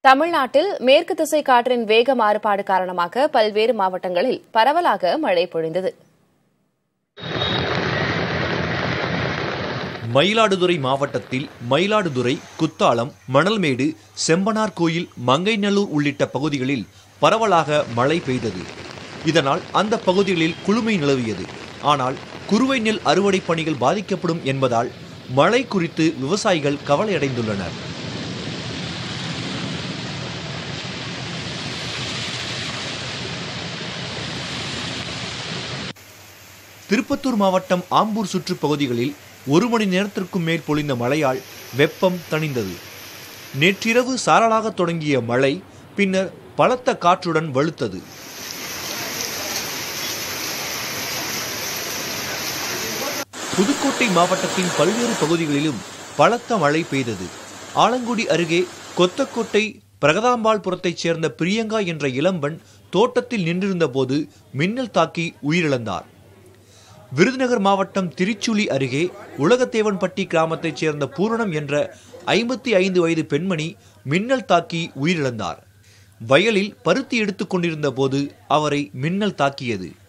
தமிழ்நாட்டில் மேற்கு திசை காற்றின் வேக மாறுபாடு காரணமாக பல்வேறு மாவட்டங்களில் பரவலாக மழை பொழிந்தது மயிலாடுதுறை மாவட்டத்தில் மயிலாடுதுறை குத்தாலம் மணல்மேடு செம்பனார் கோயில் மங்கைநல்லூர் உள்ளிட்ட பகுதிகளில் பரவலாக மழை பெய்தது இதனால் அந்த பகுதிகளில் குளுமை நிலவியது ஆனால் குறுவை நெல் அறுவடை பணிகள் பாதிக்கப்படும் என்பதால் மழை குறித்து விவசாயிகள் கவலையடைந்துள்ளனர் திருப்பத்தூர் மாவட்டம் ஆம்பூர் சுற்று பகுதிகளில் ஒரு மணி நேரத்திற்கும் மேல் பொழிந்த மழையால் வெப்பம் தணிந்தது நேற்றிரவு சாரலாக தொடங்கிய மழை பின்னர் பலத்த காற்றுடன் வலுத்தது புதுக்கோட்டை மாவட்டத்தின் பல்வேறு பகுதிகளிலும் பலத்த மழை பெய்தது ஆலங்குடி அருகே கொத்தக்கோட்டை பிரகதாம்பாள்புரத்தைச் சேர்ந்த பிரியங்கா என்ற இளம்பெண் தோட்டத்தில் நின்றிருந்த போது மின்னல் தாக்கி உயிரிழந்தார் விருதுநகர் மாவட்டம் திருச்சுழி அருகே உலகத்தேவன்பட்டி கிராமத்தைச் சேர்ந்த பூரணம் என்ற ஐம்பத்தி ஐந்து வயது பெண்மணி மின்னல் தாக்கி உயிரிழந்தார் வயலில் பருத்தி எடுத்துக் கொண்டிருந்த போது அவரை மின்னல் தாக்கியது